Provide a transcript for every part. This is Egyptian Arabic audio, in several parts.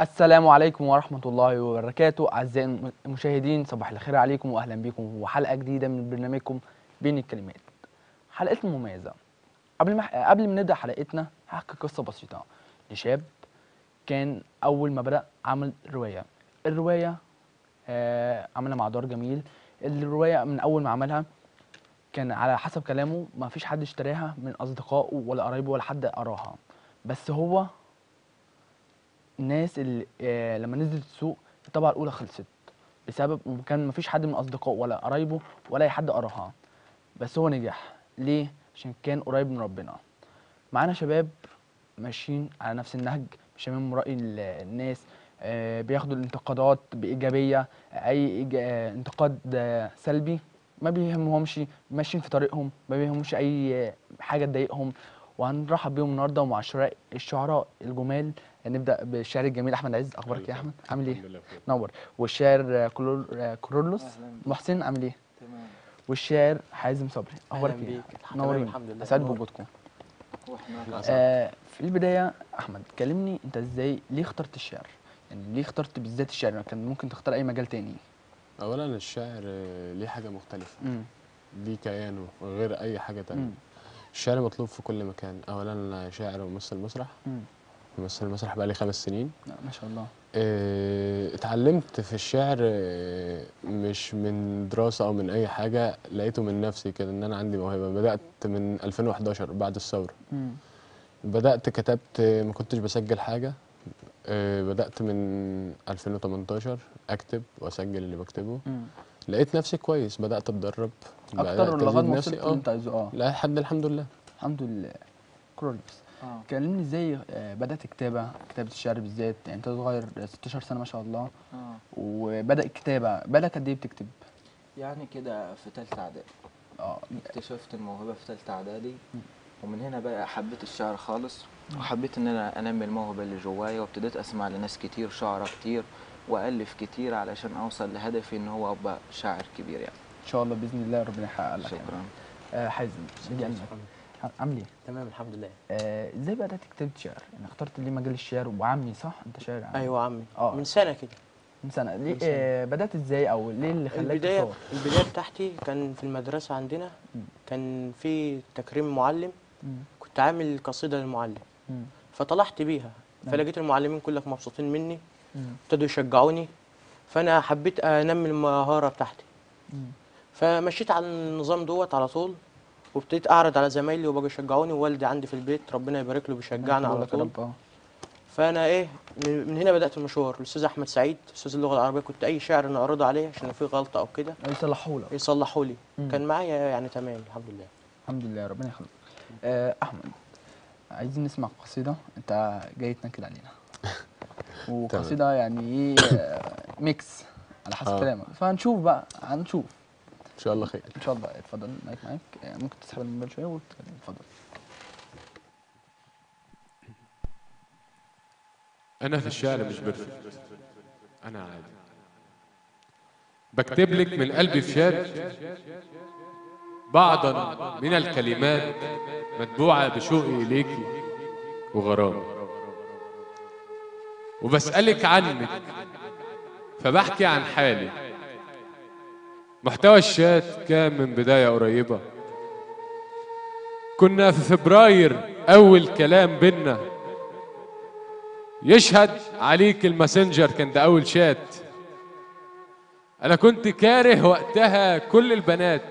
السلام عليكم ورحمة الله وبركاته أعزائي المشاهدين صباح الخير عليكم وأهلا بكم وحلقة جديدة من برنامجكم بين الكلمات حلقتنا مميزة قبل ما قبل ما نبدأ حلقتنا هحكي قصة بسيطة لشاب كان أول ما بدأ عمل رواية الرواية آه عملها مع دار جميل الرواية من أول ما عملها كان على حسب كلامه ما فيش حد اشتراها من أصدقائه ولا قرايبه ولا حد قراها بس هو الناس اللي آه لما نزلت السوق الطبعة الأولى خلصت بسبب كان مفيش حد من أصدقائه ولا قرايبه ولا أي حد قراها بس هو نجح ليه؟ عشان كان قريب من ربنا معانا شباب ماشيين على نفس النهج مش من رأي ال- الناس آه بياخدوا الانتقادات بإيجابية أي إيج- آه انتقاد آه سلبي ما بيهمهمش ماشيين في طريقهم ما بيهمهمش أي آه، حاجة تضايقهم وهنرحب بيهم النهارده ومع الشعراء الشعراء الجمال نبدا بالشاعر الجميل احمد عز اخبارك إيه يا احمد عامل ايه الحمد لله بخير. نور والشاعر آه، كلور- آه، كورولوس أهلاً. محسن عامل ايه تمام والشاعر حازم صبري اخبارك أهلاً ايه بيك. نورين تمام، الحمد لله. اسعد نور. بوجودكم واحنا آه في البدايه احمد كلمني انت ازاي ليه اخترت الشعر يعني ليه اخترت بالذات الشعر كان ممكن تختار اي مجال تاني اولا الشعر آه، ليه حاجه مختلفه امم ليه كيانه غير اي حاجه تانية مم. الشعر مطلوب في كل مكان اولا أنا شاعر وممثل مسرح امم ممثل مسرح بقالي خمس سنين ما شاء الله آه، اتعلمت في الشعر آه، مش من دراسه او من اي حاجه لقيته من نفسي كده ان انا عندي موهبه بدات من 2011 بعد الثوره امم بدات كتبت آه، ما كنتش بسجل حاجه آه، بدات من 2018 اكتب واسجل اللي بكتبه امم لقيت نفسي كويس بدأت أتدرب اكتر بدأت لغايه أزيد ما نفسي وصلت اه اللي انت عايزه اه لحد الحمد لله الحمد لله كورولوس اه كلمني ازاي آه، بدأت كتابة كتابة الشعر بالذات يعني انت صغير 16 سنة ما شاء الله اه وبدأ الكتابة بقالك قد ايه بتكتب؟ يعني كده في تالتة اعدادي اه اكتشفت الموهبة في تالتة اعدادي ومن هنا بقى حبيت الشعر خالص وحبيت ان انا انمي الموهبة اللي جوايا وابتديت اسمع لناس كتير شعراء كتير والف كتير علشان اوصل لهدفي ان هو ابقى شاعر كبير يعني ان شاء الله باذن الله ربنا يحقق لك يعني. شكرا آه حازم نيجي عندك عامل ايه؟ تمام الحمد لله آه ازاي بدأت كتابة شعر؟ يعني اخترت ليه مجال الشعر وعمي صح؟ انت شاعر عمي ايوه عمي آه. من سنه كده من سنة ليه من سنة. آه بدأت ازاي او ليه اللي خلاك البدايه تختار؟ البدايه بتاعتي كان في المدرسه عندنا مم. كان في تكريم معلم مم. كنت عامل قصيده للمعلم مم. فطلعت بيها نعم. فلقيت المعلمين كلك مبسوطين مني مم. ابتدوا يشجعوني فانا حبيت انمي المهاره بتاعتي مم. فمشيت على النظام دوت على طول وابتديت اعرض على زمايلي وبقوا يشجعوني ووالدي عندي في البيت ربنا يبارك له بيشجعنا على بقولك يا طول رب، آه. فانا ايه من من هنا بدات المشوار الاستاذ احمد سعيد استاذ اللغه العربيه كنت اي شعر نعرضه عليه عشان لو في غلطه او كده يصلحوا لك يصلحوا لي مم. كان معايا يعني تمام الحمد لله الحمد لله ربنا يخليك آه احمد عايزين نسمع قصيده انت جاي تنكد علينا وقصيده يعني ايه آه، ميكس على حسب آه. كلامك فهنشوف بقى هنشوف إن شاء الله خير ان شاء الله اتفضل المايك معاك آه، ممكن تسحب الموبايل شويه وتتكلم اتفضل أنا في الشعر مش بيرفكت أنا عادي بكتب لك من قلبي في شات بعضا من الكلمات متبوعة بشوقي إليكي وغرامي وبسألك عنك فبحكي عن حالي محتوى الشات كان من بداية قريبة كنا في فبراير أول كلام بينا يشهد عليك الماسنجر كان ده أول شات أنا كنت كاره وقتها كل البنات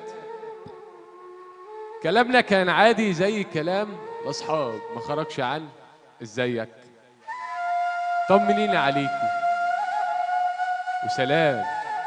كلامنا كان عادي زي كلام الأصحاب ما خرجش عن ازيك طمنيني عليكي وسلام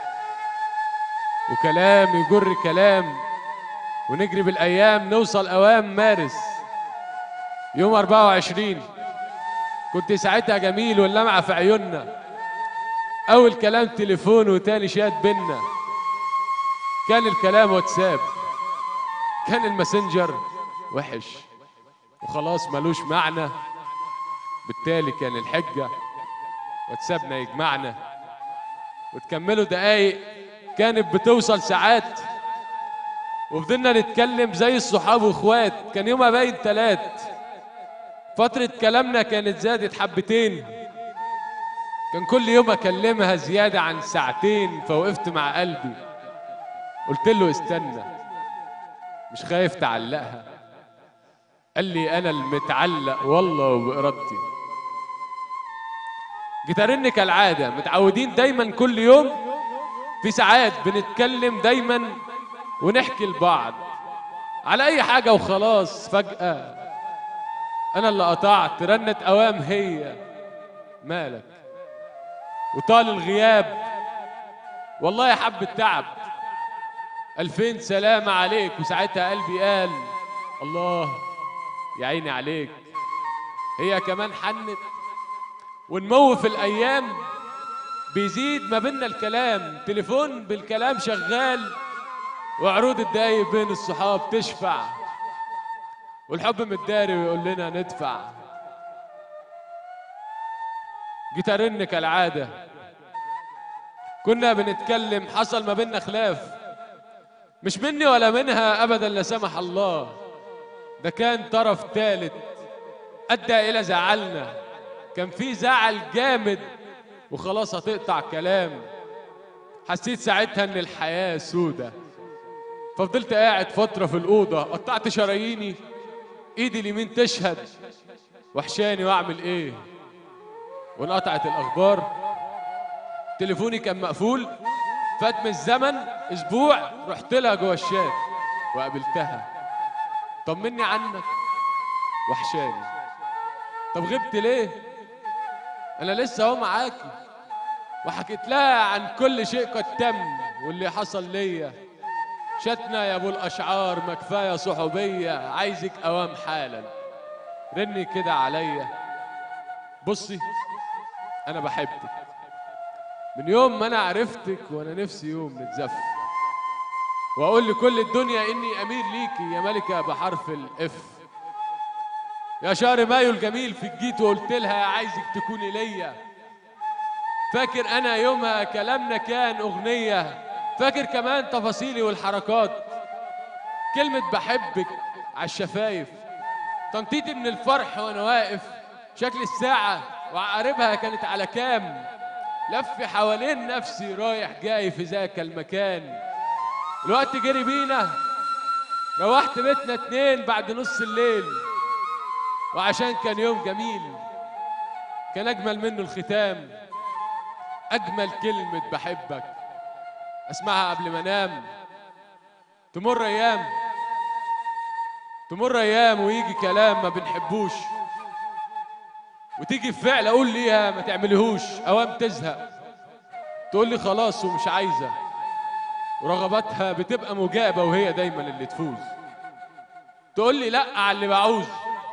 وكلام يجر كلام ونجري بالأيام نوصل أوام مارس يوم 24 كنت ساعتها جميل واللمعة في عيوننا أول كلام تليفون وتاني شات بينا كان الكلام واتساب كان الماسنجر وحش وخلاص ملوش معنى بالتالي كان الحجة واتسابنا يجمعنا وتكملوا دقايق كانت بتوصل ساعات وفضلنا نتكلم زي الصحاب واخوات كان يومها باين تلات فترة كلامنا كانت زادت حبتين كان كل يوم اكلمها زياده عن ساعتين فوقفت مع قلبي قلت له استنى مش خايف تعلقها قال لي انا المتعلق والله وبارادتي جيت ارن كالعاده متعودين دايما كل يوم في ساعات بنتكلم دايما ونحكي لبعض على اي حاجه وخلاص فجاه انا اللي قطعت رنت اوام هي مالك وطال الغياب والله يا حب التعب ألفين سلامة عليك وساعتها قلبي قال الله يا عيني عليك هي كمان حنت ونموف الأيام بيزيد ما بينا الكلام تليفون بالكلام شغال وعروض الدقايق بين الصحاب تشفع والحب متداري ويقول لنا ندفع جيت ارن كالعاده كنا بنتكلم حصل ما بينا خلاف مش مني ولا منها ابدا لا سمح الله ده كان طرف ثالث ادى الى زعلنا كان في زعل جامد وخلاص هتقطع كلام حسيت ساعتها ان الحياه سودة ففضلت قاعد فتره في الاوضه قطعت شراييني ايدي اليمين تشهد وحشاني واعمل ايه وانقطعت الاخبار تليفوني كان مقفول فات من الزمن اسبوع رحت لها جوه الشات وقابلتها طمني عنك وحشاني طب غبت ليه انا لسه اهو معاكي وحكيت لها عن كل شيء قد تم واللي حصل ليا شتنا يا ابو الاشعار ما كفايه صحوبيه عايزك اوام حالا رني كده عليا بصي انا بحبك من يوم ما انا عرفتك وانا نفسي يوم نتزف واقول لكل الدنيا اني امير ليكي يا ملكه بحرف الاف يا شهر مايو الجميل في جيت وقلت لها عايزك تكوني ليا فاكر انا يومها كلامنا كان اغنيه فاكر كمان تفاصيلي والحركات كلمه بحبك على الشفايف تنطيطي من الفرح وانا واقف شكل الساعه وعقاربها كانت على كام لف حوالين نفسي رايح جاي في ذاك المكان الوقت جري بينا روحت بيتنا اتنين بعد نص الليل وعشان كان يوم جميل كان اجمل منه الختام اجمل كلمه بحبك اسمعها قبل ما انام تمر ايام تمر ايام ويجي كلام ما بنحبوش وتيجي في فعل اقول ليها ما تعمليهوش اوام تزهق تقول لي خلاص ومش عايزه ورغباتها بتبقى مجابه وهي دايما اللي تفوز تقول لي لا على اللي بعوز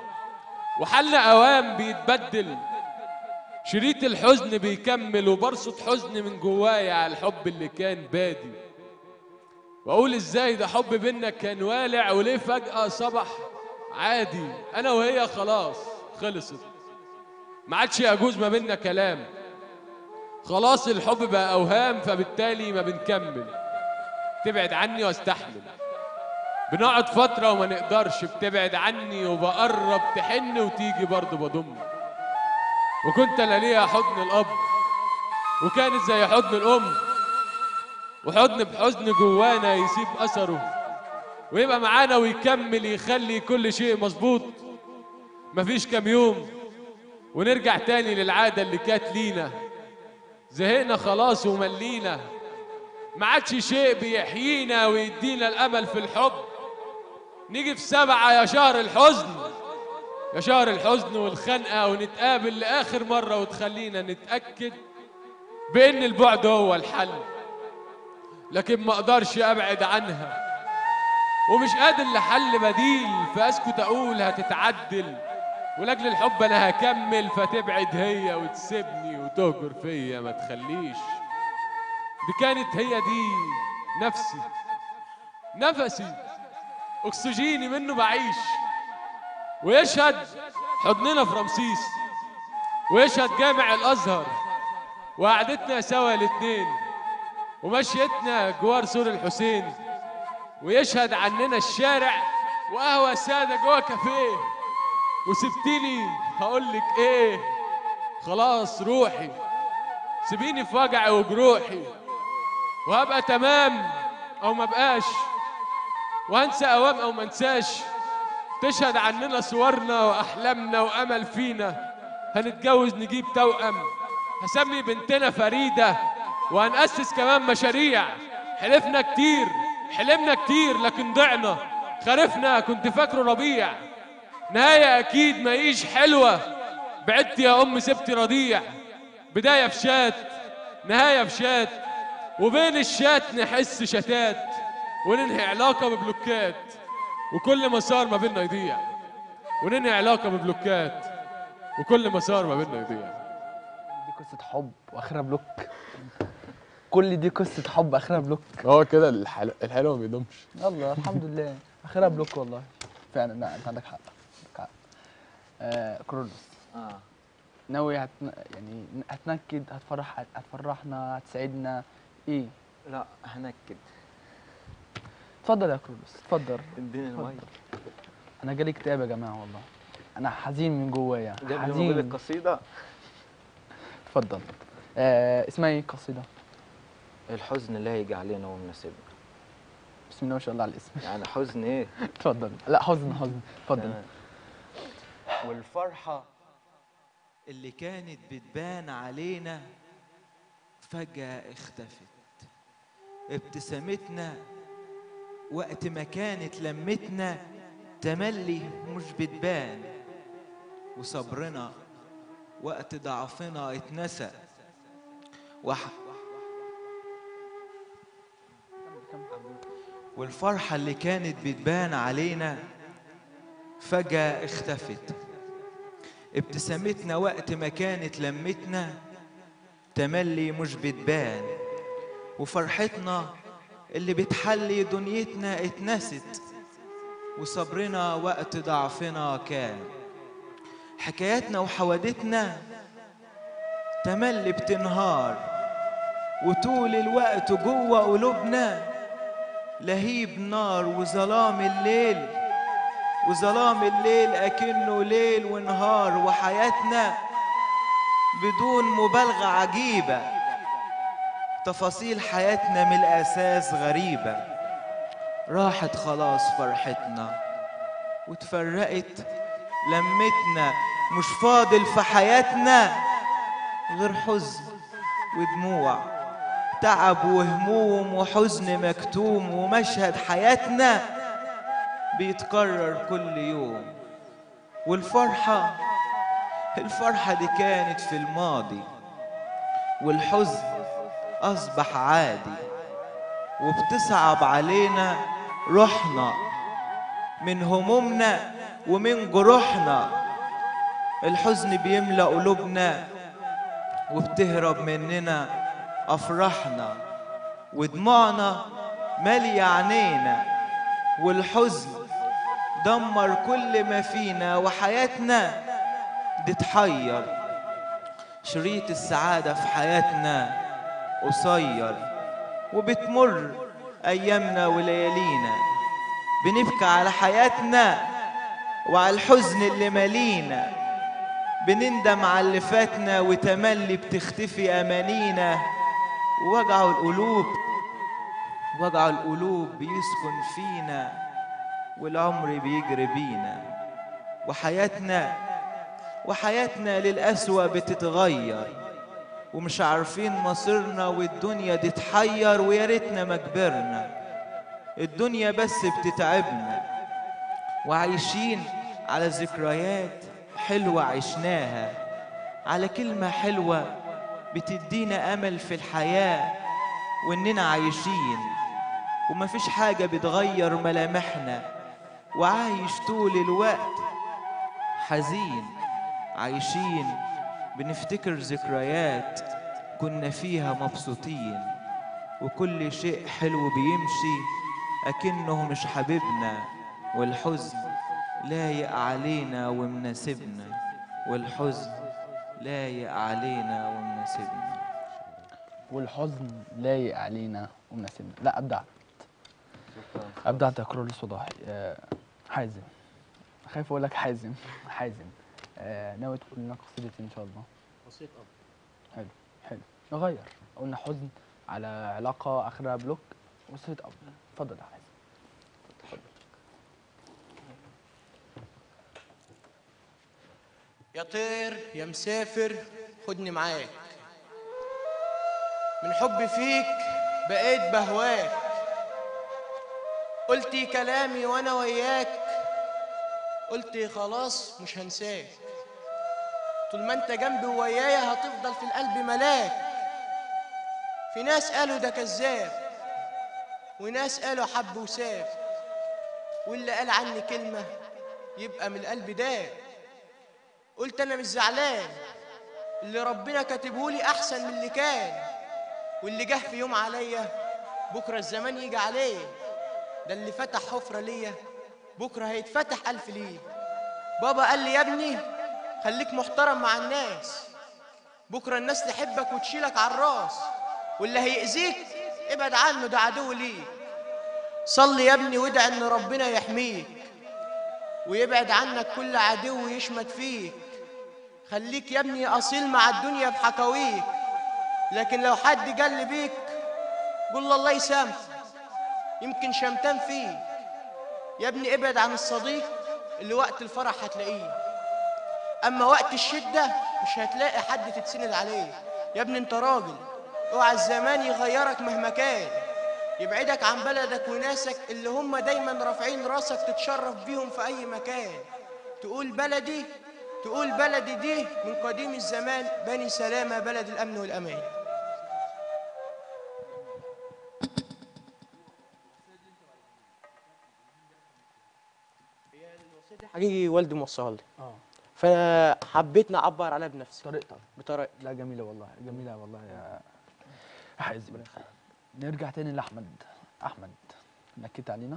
وحل اوام بيتبدل شريط الحزن بيكمل وبرصد حزن من جوايا على الحب اللي كان بادي واقول ازاي ده حب بينا كان والع وليه فجأة صبح عادي انا وهي خلاص خلصت ما عادش يجوز ما بينا كلام خلاص الحب بقى اوهام فبالتالي ما بنكمل تبعد عني واستحمل بنقعد فترة وما نقدرش بتبعد عني وبقرب تحن وتيجي برضه بضم وكنت انا ليها حضن الاب وكانت زي حضن الام وحضن بحزن جوانا يسيب اثره ويبقى معانا ويكمل يخلي كل شيء مظبوط مفيش كام يوم ونرجع تاني للعادة اللي كانت لينا زهقنا خلاص وملينا ما عادش شيء بيحيينا ويدينا الأمل في الحب نيجي في سبعة يا شهر الحزن يا شهر الحزن والخنقة ونتقابل لآخر مرة وتخلينا نتأكد بأن البعد هو الحل لكن ما أقدرش أبعد عنها ومش قادر لحل بديل فأسكت أقول هتتعدل ولاجل الحب أنا هكمل فتبعد هي وتسيبني وتهجر فيا ما تخليش دي كانت هي دي نفسي نفسي أكسجيني منه بعيش ويشهد حضننا في رمسيس ويشهد جامع الازهر وقعدتنا سوا الاتنين ومشيتنا جوار سور الحسين ويشهد عننا الشارع وقهوة سادة جوا كافيه وسبتني هقولك ايه خلاص روحي سيبيني في وجعي وجروحي وهبقى تمام او ما بقاش وهنسى اوام او ما انساش تشهد عننا صورنا واحلامنا وامل فينا هنتجوز نجيب توأم هسمي بنتنا فريدة وهنأسس كمان مشاريع حلفنا كتير حلمنا كتير لكن ضعنا خرفنا كنت فاكره ربيع نهاية أكيد ما يجيش حلوة بعدت يا أم سبتي رضيع بداية في شات نهاية في شات وبين الشات نحس شتات وننهي علاقة ببلوكات وكل مسار ما بيننا يضيع وننهي علاقة ببلوكات وكل مسار ما بيننا يضيع دي قصه حب واخرها بلوك كل دي قصه حب اخرها بلوك هو كده الحلو, الحلو ما بيدومش يلا الحمد لله اخرها بلوك والله فعلا لا انت عندك حق عندك حق آه كرولوس اه ناوي هتن... يعني هتنكد هتفرح هتفرحنا هتسعدنا ايه لا هنكد اتفضل يا كرولوس اتفضل اديني المايك انا جالي اكتئاب يا جماعه والله انا حزين من جوايا قبل ما اقول حزين القصيده اتفضل آه اسمها ايه القصيده الحزن لا يجي علينا ومناسبنا بسم الله ما شاء الله على الاسم يعني حزن ايه اتفضل لا حزن حزن اتفضل تمام. والفرحة اللي كانت بتبان علينا فجأة اختفت ابتسامتنا وقت ما كانت لمتنا تملي مش بتبان وصبرنا وقت ضعفنا اتنسى وح... والفرحة اللي كانت بتبان علينا فجأة اختفت ابتسامتنا وقت ما كانت لمتنا تملي مش بتبان وفرحتنا اللي بتحلي دنيتنا اتنست وصبرنا وقت ضعفنا كان حكاياتنا وحوادتنا تملي بتنهار وطول الوقت جوه قلوبنا لهيب نار وظلام الليل وظلام الليل أكنه ليل ونهار وحياتنا بدون مبالغة عجيبة تفاصيل حياتنا من الأساس غريبة راحت خلاص فرحتنا وتفرقت لمتنا مش فاضل في حياتنا غير حزن ودموع تعب وهموم وحزن مكتوم ومشهد حياتنا بيتكرر كل يوم والفرحة الفرحة دي كانت في الماضي والحزن أصبح عادي وبتصعب علينا روحنا من همومنا ومن جروحنا الحزن بيملأ قلوبنا وبتهرب مننا أفراحنا ودموعنا مالية عينينا والحزن دمر كل ما فينا وحياتنا دي تحير شريط السعادة في حياتنا قصير وبتمر أيامنا وليالينا بنبكي على حياتنا وعلى الحزن اللي مالينا بنندم على اللي فاتنا وتملي بتختفي أمانينا ووجع القلوب وجع القلوب بيسكن فينا والعمر بيجري بينا وحياتنا وحياتنا للأسوأ بتتغير ومش عارفين مصيرنا والدنيا دي تحير ويا ريتنا ما كبرنا الدنيا بس بتتعبنا وعايشين على ذكريات حلوة عشناها على كلمة حلوة بتدينا أمل في الحياة وإننا عايشين ومفيش حاجة بتغير ملامحنا وعايش طول الوقت حزين عايشين بنفتكر ذكريات كنا فيها مبسوطين وكل شيء حلو بيمشي أكنه مش حبيبنا والحزن لايق علينا ومناسبنا والحزن لايق علينا ومناسبنا والحزن لايق علينا ومناسبنا لا ابدعت ابدعت يا كرولوس وضاحي آه، حازم خايف اقول لك حازم حازم آه، ناوي تقول لنا قصيدتين ان شاء الله بسيط أوي حلو حلو نغير قلنا حزن على علاقة آخرها بلوك وصلة أب اتفضل يا حازم يا طير يا مسافر خدني معاك من حبي فيك بقيت بهواك قلتي كلامي وانا وياك قلتي خلاص مش هنساك طول ما انت جنبي ويايا هتفضل في القلب ملاك في ناس قالوا ده كذاب وناس قالوا حب وساب واللي قال عني كلمة يبقى من القلب داب قلت انا مش زعلان اللي ربنا كاتبهولي احسن من اللي كان واللي جه في يوم عليا بكره الزمان يجي عليه ده اللي فتح حفره ليا بكره هيتفتح الف ليه بابا قال لي يا ابني خليك محترم مع الناس بكره الناس تحبك وتشيلك على الراس واللي هيأذيك ابعد عنه ده عدو ليك صلي يا ابني وادعي ان ربنا يحميك ويبعد عنك كل عدو يشمت فيك خليك يا ابني اصيل مع الدنيا بحكاويك لكن لو حد جل بيك قول الله يسامح يمكن شمتان فيك يا ابني ابعد عن الصديق اللي وقت الفرح هتلاقيه اما وقت الشده مش هتلاقي حد تتسند عليه يا ابني انت راجل اوعى الزمان يغيرك مهما كان يبعدك عن بلدك وناسك اللي هم دايما رافعين راسك تتشرف بيهم في اي مكان تقول بلدي تقول بلدي دي من قديم الزمان بني سلامة بلد الأمن والأمان حقيقي والدي موصلها لي اه فانا حبيت نعبر عليها بنفسي طريقتك بطريقتي لا جميلة والله جميلة والله يا يا حازم نرجع تاني لأحمد أحمد نكت علينا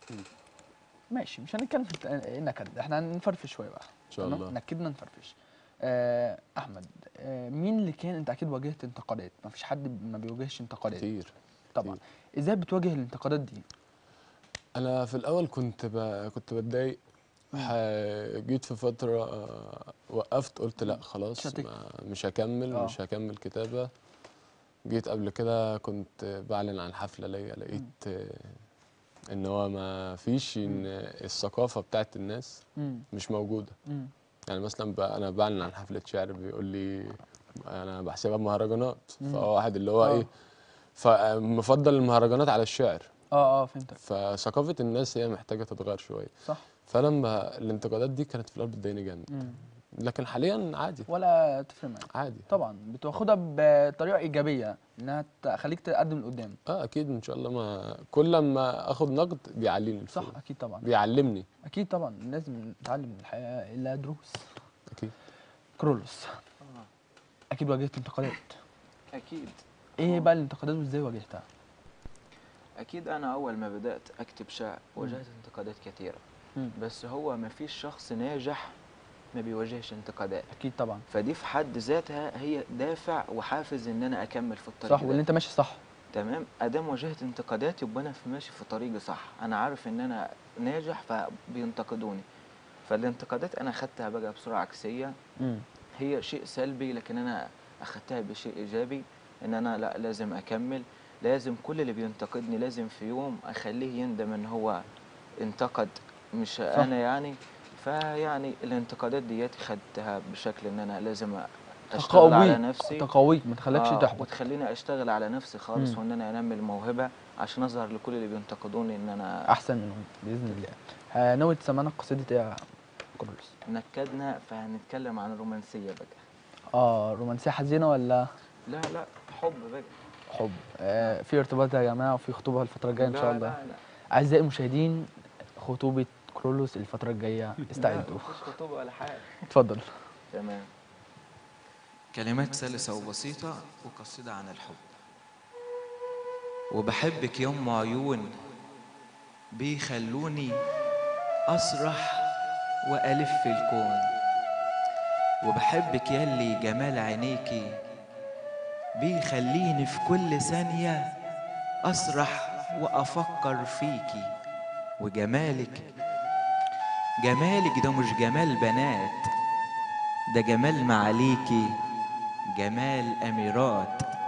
ماشي مش هنتكلم في الت- النكد احنا هنفرفش شوية بقى ان شاء تمام؟ الله نكدنا نفرفش آه أحمد آه مين اللي كان أنت أكيد واجهت انتقادات ما فيش حد ما بيواجهش انتقادات كتير طبعا ازاي بتواجه الانتقادات دي انا في الاول كنت ب... كنت بتضايق ح- جيت في فتره آه، وقفت قلت لا مش خلاص هتكتب. ما مش هكمل آه. مش هكمل كتابه جيت قبل كده كنت بعلن عن حفله ليا لقيت آه، ان هو ما فيش ان الثقافه بتاعت الناس امم مش موجوده امم يعني مثلا بقى انا بعلن عن حفله شعر بيقول لي انا بحسبها مهرجانات مم. فهو واحد اللي هو آه. ايه فمفضل المهرجانات على الشعر اه اه فهمتك فثقافه الناس هي محتاجه تتغير شويه صح فلما الانتقادات دي كانت في الاول بتضايقني جامد مم. لكن حاليا عادي ولا تفرق معاك عادي طبعا بتاخدها بطريقه ايجابيه انها تخليك تقدم لقدام اه اكيد ان شاء الله ما كل ما اخد نقد بيعليني صح الفوق. اكيد طبعا بيعلمني اكيد طبعا لازم نتعلم من الحياه الا دروس اكيد كرولوس اكيد واجهت انتقادات اكيد ايه بقى الانتقادات وازاي واجهتها اكيد انا اول ما بدات اكتب شعر واجهت انتقادات كثيره مم. بس هو ما فيش شخص ناجح ما بيواجهش انتقادات اكيد طبعا فدي في حد ذاتها هي دافع وحافز ان انا اكمل في الطريق صح ده. واللي انت ماشي صح تمام ادام واجهت انتقادات يبقى انا في ماشي في طريقي صح انا عارف ان انا ناجح فبينتقدوني فالانتقادات انا خدتها بقى بصوره عكسيه امم هي شيء سلبي لكن انا اخدتها بشيء ايجابي ان انا لا لازم اكمل لازم كل اللي بينتقدني لازم في يوم اخليه يندم ان هو انتقد مش صح. انا يعني فيعني الانتقادات ديت خدتها بشكل ان انا لازم اشتغل على تقويك نفسي تقويك ما تخليكش آه، تحبط وتخليني اشتغل على نفسي خالص مم. وان انا انمي الموهبه عشان اظهر لكل اللي بينتقدوني ان انا احسن منهم باذن الله آه، ناوي تسمعنا قصيده ايه يا كرولوس نكدنا فهنتكلم عن الرومانسيه بقى اه رومانسيه حزينه ولا لا لا حب بقى حب آه في ارتباط يا جماعه وفي خطوبه الفتره الجايه ان لا، شاء الله لا لا اعزائي المشاهدين خطوبه كرولوس الفتره الجايه استعدوا مفيش خطوبه ولا حاجه اتفضل تمام كلمات سلسة وبسيطة وقصيدة عن الحب وبحبك يوم عيون بيخلوني أسرح وألف في الكون وبحبك يلي جمال عينيكي بيخليني في كل ثانية أسرح وأفكر فيكي وجمالك جمالك ده مش جمال بنات ده جمال معاليكي جمال أميرات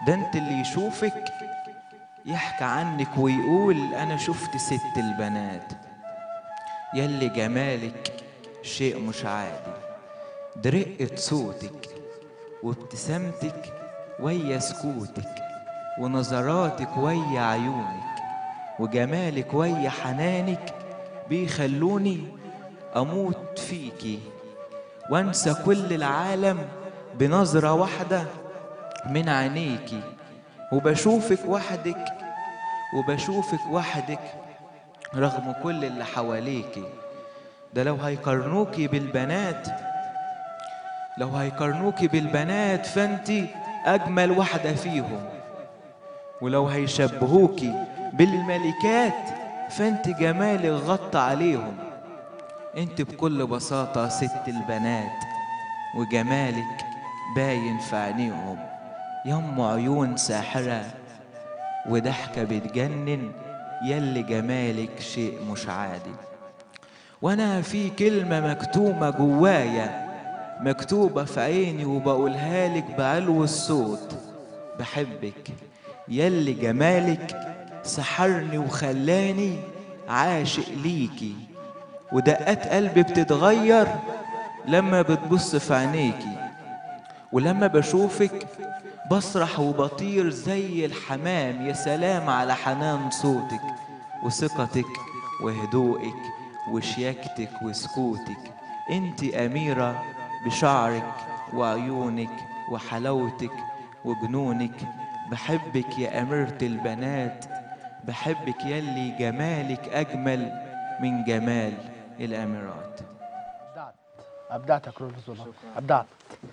ده انت اللي يشوفك يحكي عنك ويقول انا شفت ست البنات يلي جمالك شيء مش عادي ده رقة صوتك وابتسامتك ويا سكوتك ونظراتك ويا عيونك وجمالك ويا حنانك بيخلوني اموت فيكي وانسى كل العالم بنظرة واحدة من عينيكي وبشوفك وحدك وبشوفك وحدك رغم كل اللي حواليكي ده لو هيقارنوكي بالبنات لو هيقارنوكي بالبنات فانتي اجمل واحدة فيهم ولو هيشبهوكي بالملكات فانت جمالك غطى عليهم انت بكل بساطة ست البنات وجمالك باين في عينيهم يم عيون ساحرة وضحكة بتجنن يلي جمالك شيء مش عادي وانا في كلمة مكتومة جوايا مكتوبة في عيني وبقولها لك بعلو الصوت بحبك يلي جمالك سحرني وخلاني عاشق ليكي ودقات قلبي بتتغير لما بتبص في عينيكي ولما بشوفك بسرح وبطير زي الحمام يا سلام على حنان صوتك وثقتك وهدوءك وشياكتك وسكوتك انت أميرة بشعرك وعيونك وحلاوتك وجنونك بحبك يا أميرة البنات بحبك يلي جمالك أجمل من جمال الأميرات ابدعت ابدعت يا كرولوس والله ابدعت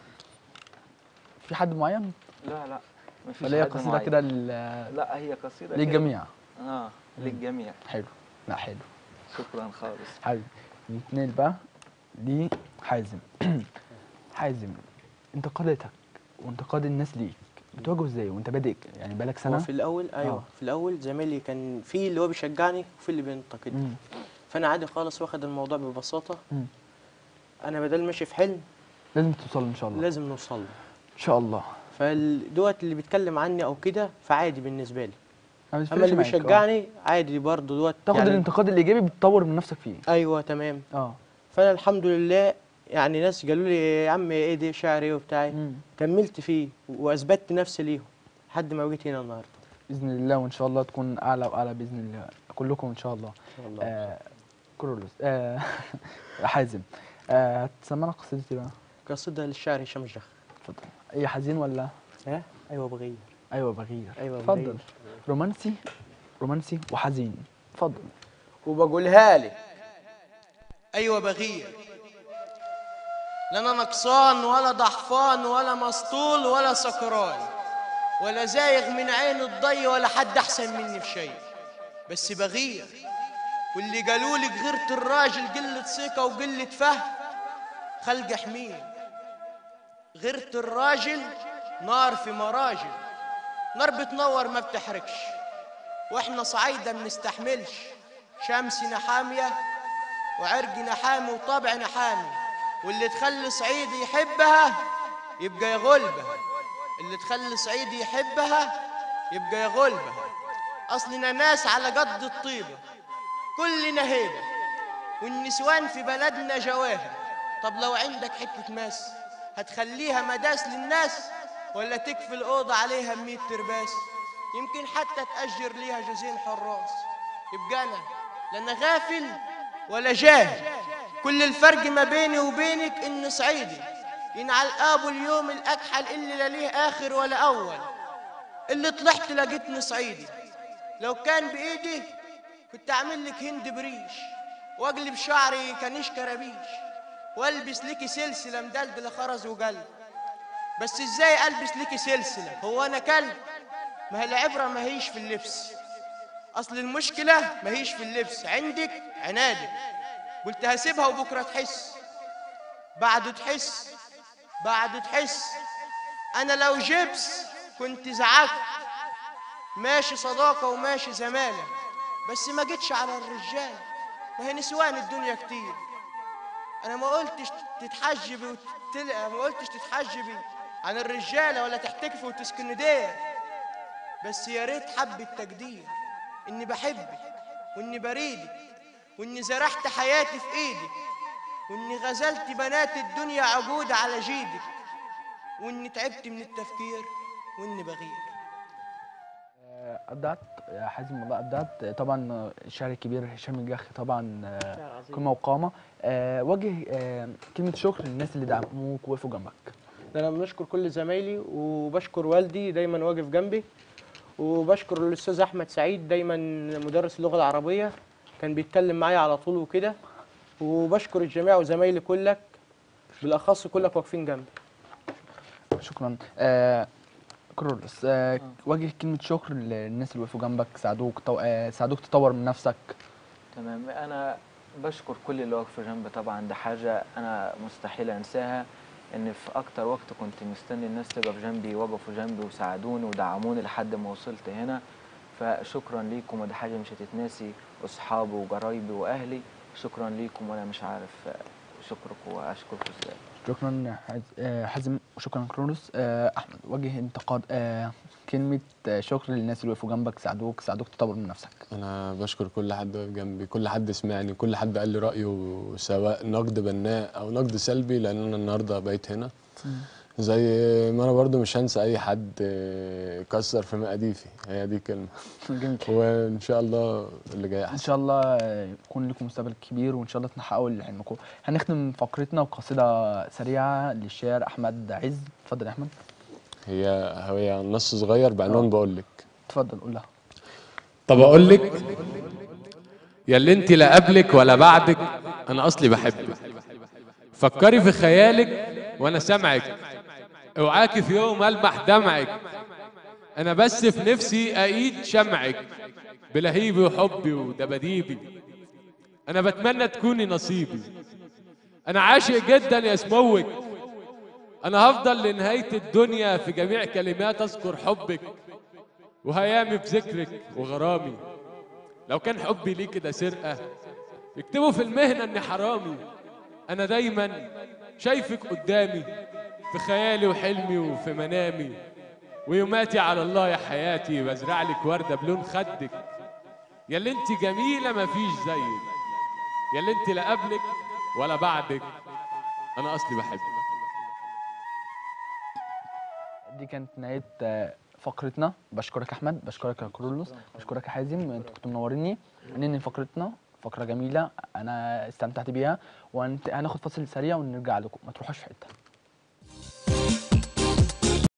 في حد معين لا لا مفيش ولا هي حد قصيده معين. كده لل- لا هي قصيدة كده. للجميع اه للجميع حلو لا حلو شكرا خالص حبيبي نتنقل بقى لحازم حازم انتقاداتك وانتقاد الناس ليك بتواجهه ازاي وانت بادئ يعني بقالك هو سنه في الاول ايوه آه. في الاول زميلي كان في اللي هو بيشجعني وفي اللي بينتقدني مم. فانا عادي خالص واخد الموضوع ببساطه مم. انا بدل ماشي في حلم لازم توصل ان شاء الله لازم نوصل له ان شاء الله فالدوت اللي بيتكلم عني او كده فعادي بالنسبه لي أنا اما بيفرقش اللي معاك، آه. بيشجعني عادي برضه دوت تاخد يعني الانتقاد الايجابي بتطور من نفسك فيه ايوه تمام اه فانا الحمد لله يعني ناس قالوا لي يا عم ايه دي شعر ايه وبتاعي مم. كملت فيه واثبتت نفسي ليهم لحد ما جيت هنا النهارده باذن الله وان شاء الله تكون اعلى واعلى باذن الله كلكم ان شاء الله ان شاء الله آه كرولوس آه حازم آه هتسمعنا قصيدتي بقى قصيده للشاعر هشام الجخ اتفضل اي حزين ولا ها ايوه بغير ايوه بغير أيوة اتفضل بغير. رومانسي رومانسي وحزين اتفضل وبقولها لك ايوه بغير لا انا نقصان ولا ضحفان ولا مسطول ولا سكران ولا زايغ من عين الضي ولا حد احسن مني في شيء بس بغير واللي قالوا لك غيرة الراجل قلة ثقة وقلة فهم خلق حمير غيرة الراجل نار في مراجل نار بتنور ما بتحرقش واحنا صعيدة منستحملش شمسنا حامية وعرقنا حامي وطبعنا حامي واللي تخلي صعيدي يحبها يبقى يغلبها اللي تخلي صعيدي يحبها يبقى يغلبها أصلنا ناس على قد الطيبة كلنا هيبة والنسوان في بلدنا جواهر طب لو عندك حتة ماس هتخليها مداس للناس ولا تكفي الأوضة عليها بمية ترباس يمكن حتى تأجر ليها جوزين حراس يبقى أنا لا أنا غافل ولا جاهل كل الفرق ما بيني وبينك إن صعيدي ينعل أبو اليوم الأكحل اللي لا ليه آخر ولا أول اللي طلعت لقيتني صعيدي لو كان بإيدي كنت أعمل لك هند بريش وأقلب شعري كنيش كرابيش والبس لك سلسلة مدلدلة خرز وقلب بس ازاي البس لك سلسلة هو انا كلب ما هي العبرة ما هيش في اللبس اصل المشكلة ما هيش في اللبس عندك عنادك قلت هسيبها وبكرة تحس بعد تحس بعد تحس انا لو جبس كنت زعقت ماشي صداقة وماشي زمالة بس ما جيتش على الرجال ما هي نسوان الدنيا كتير انا ما قلتش تتحجبي وتل... ما قلتش تتحجبي عن الرجاله ولا تحتكفي وتسكني دير بس يا ريت حب التقدير اني بحبك واني بريدك واني زرعت حياتي في ايدك واني غزلت بنات الدنيا عقود على جيدك واني تعبت من التفكير واني بغير ابدعت يا حازم والله ابدعت طبعا الشاعر الكبير هشام الجح طبعا آه، قيمه وقامه آه، وجه آه، كلمه شكر للناس اللي دعموك ووقفوا جنبك ده انا بشكر كل زمايلي وبشكر والدي دايما واقف جنبي وبشكر الاستاذ احمد سعيد دايما مدرس اللغه العربيه كان بيتكلم معايا على طول وكده وبشكر الجميع وزمايلي كلك بالاخص كلك واقفين جنبي شكرا آه كرولس آه وجه كلمه شكر للناس اللي وقفوا جنبك ساعدوك تو... آه ساعدوك تطور من نفسك تمام انا بشكر كل اللي واقف جنبي طبعا ده حاجه انا مستحيل انساها ان في اكتر وقت كنت مستني الناس تقف جنبي وقفوا جنبي وساعدوني ودعموني لحد ما وصلت هنا فشكرا ليكم ودي حاجه مش هتتناسي اصحابي وقرايبي واهلي شكرا ليكم وانا مش عارف آه، شكركم واشكركم ازاي شكرا حاز- آه، حازم وشكرا كرولس آه احمد وجه انتقاد آه كلمه آه شكر للناس اللي وقفوا جنبك ساعدوك ساعدوك تطور من نفسك انا بشكر كل حد واقف جنبي كل حد سمعني كل حد قال لي رايه سواء نقد بناء او نقد سلبي لان انا النهارده بقيت هنا زي ما انا برضو مش هنسى اي حد آه، كسر في مقاديفي هي دي كلمه جميل وان شاء الله اللي جاي ان احسن شاء الله آه، يكون لكم مستقبل كبير وان شاء الله تحققوا اللي حلمكم هنختم فقرتنا بقصيده سريعه للشاعر احمد عز اتفضل يا احمد هي هي نص صغير بعنوان بقول لك اتفضل قول لها طب اقول لك يا اللي انت لا قبلك ولا بعدك انا اصلي بحبك فكري في خيالك وانا سامعك اوعاكي في يوم المح دمعك انا بس في نفسي اقيد شمعك بلهيبي وحبي ودباديبي انا بتمنى تكوني نصيبي انا عاشق جدا يا سموك انا هفضل لنهايه الدنيا في جميع كلمات اذكر حبك وهيامي في ذكرك وغرامي لو كان حبي ليك ده سرقة يكتبوا في المهنة اني حرامي انا دايما شايفك قدامي في خيالي وحلمي وفي منامي ويوماتي على الله يا حياتي بزرع لك وردة بلون خدك يا اللي انت جميلة مفيش زيك يا اللي انت لا قبلك ولا بعدك انا اصلي بحبك دي كانت نهايه آه، فقرتنا بشكرك احمد بشكرك يا كرولوس بشكرك يا حازم انتوا كنتوا منوريني ننهي فقرتنا فقره جميله انا استمتعت بيها وهناخد فاصل سريع ونرجع لكم ما تروحوش في حته